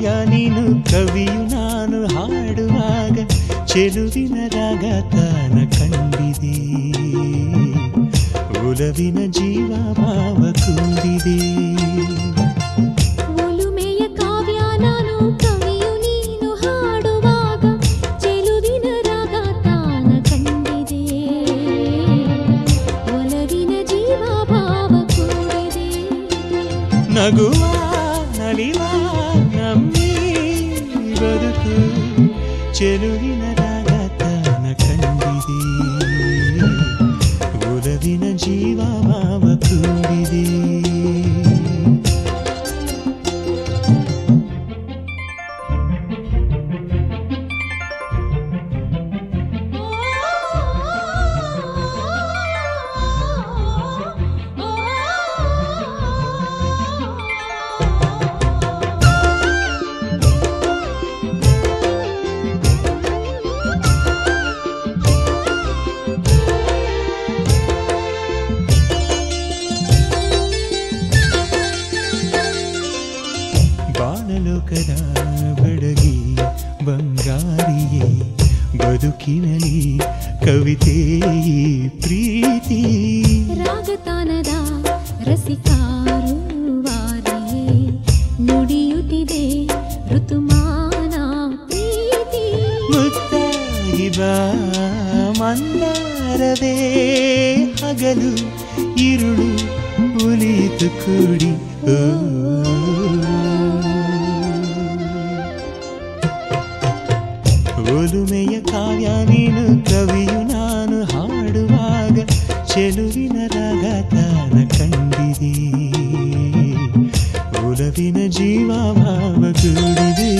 ಕಾವ್ಯ ನೀನು ಕವಿಯು ನಾನು ಹಾಡುವಾಗ ಚೆಲುವಿನ ರಾಗ ತಾನ ಕಂಡಿದೆ ಒಲವಿನ ಜೀವ ಭಾವ ಕೂಡಿದೆ ಒಲುಮೆಯ ಕಾವ್ಯ ನಾನು ಕವಿಯು ನೀನು ಹಾಡುವಾಗ ಚೆಲುವಿನ ರಾಗ ತಾನ ಕಂಡಿದೆ ಒಲವಿನ ಜೀವ ಭಾವ ಕೂಡಿದೆ ನಗುವ ನಲಿವ ನಮ್ಮಿ ಬದುಕು ಚೆಲುವಿನ ರಾಗ ತಾನ ಕಂಡಿದೆ ಒಲವಿನ ಜೀವ ಭಾವ ಕೂಡಿದೆ ಬಾಣಲೋಕದ ಬಡಗಿ ಬಂಗಾರಿಯೇ ಬದುಕಿನಲಿ ಕವಿತೆ ಈ ಪ್ರೀತಿ ರಾಗತಾನದ ರಸಿಕಾರುವಾರಿಯೇ ನುಡಿಯುತ್ತಿದೆ ಋತುಮಾನ ಪ್ರೀತಿ ಮುತ್ತಾಗಿ ಬಾ ಮಂದಾರವೇ ಹಗಲು ಇರುಳು ಉಳಿಯಿತು ಕೂಡಿ ಓ. ಒಲುಮೆಯ ಕಾವ್ಯ ನೀನು ಕವಿಯು ನಾನು ಹಾಡುವಾಗ ಚೆಲುವಿನ ರಾಗ ತಾನ ಕಂಡಿದೆ ಒಲವಿನ ಜೀವ ಭಾವ ಕೂಡಿದೆ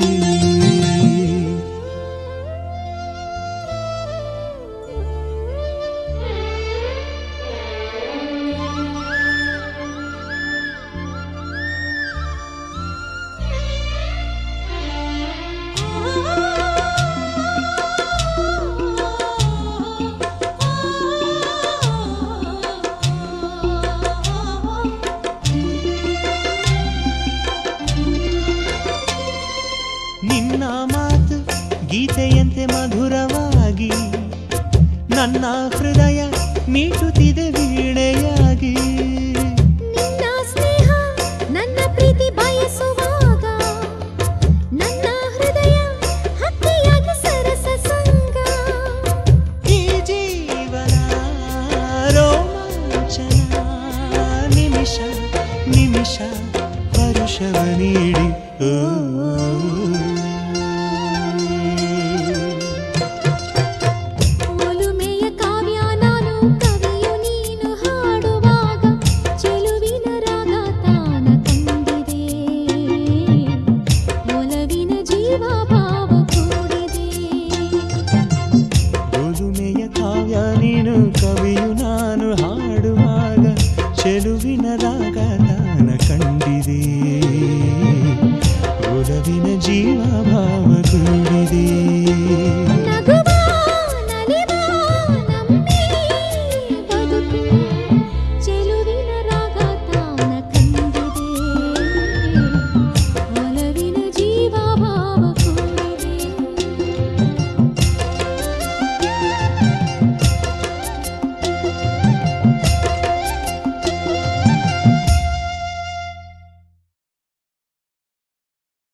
ನಿನ್ನ ಮಾತು ಗೀತೆಯಂತೆ ಮಧುರವಾಗಿ ನನ್ನ ಹೃದಯ ಮೀಟುತ್ತಿದೆ ವೀಣೆಯಾಗಿ ನಿನ್ನ ಸ್ನೇಹ ನನ್ನ ಪ್ರೀತಿ ಬಯಸುವಾಗ ನನ್ನ ಹೃದಯ ಹಕ್ಕಿಯಾಗಿ ಸರಸ ಸಂಗ ಈ ಜೀವನ ರೋಮಾಂಚನ ನಿಮಿಷ ನಿಮಿಷ ಹರುಷವ ನೀಡಿ ಓ. ಒಲುಮೆಯ ಕಾವ್ಯ ನಾನು ಕವಿಯು ನೀನು ಹಾಡುವಾಗ ಚೆಲುವಿನ ರಾಗ ತಾನ ಕಂಡಿದೆ ಒಲವಿನ ಜೀವ ಭಾವ ಕೂಡಿದೆ ಒಲುಮೆಯ ಕಾವ್ಯ ನೀನು ಕವಿಯು ನಾನು ಹಾಡುವಾಗ ಚೆಲುವಿನ ರಾಗ ತಾನ ಕಂಡಿದೆ ಒಲವಿನ ಜೀವ ಭಾವ ಕೂಡಿದೆ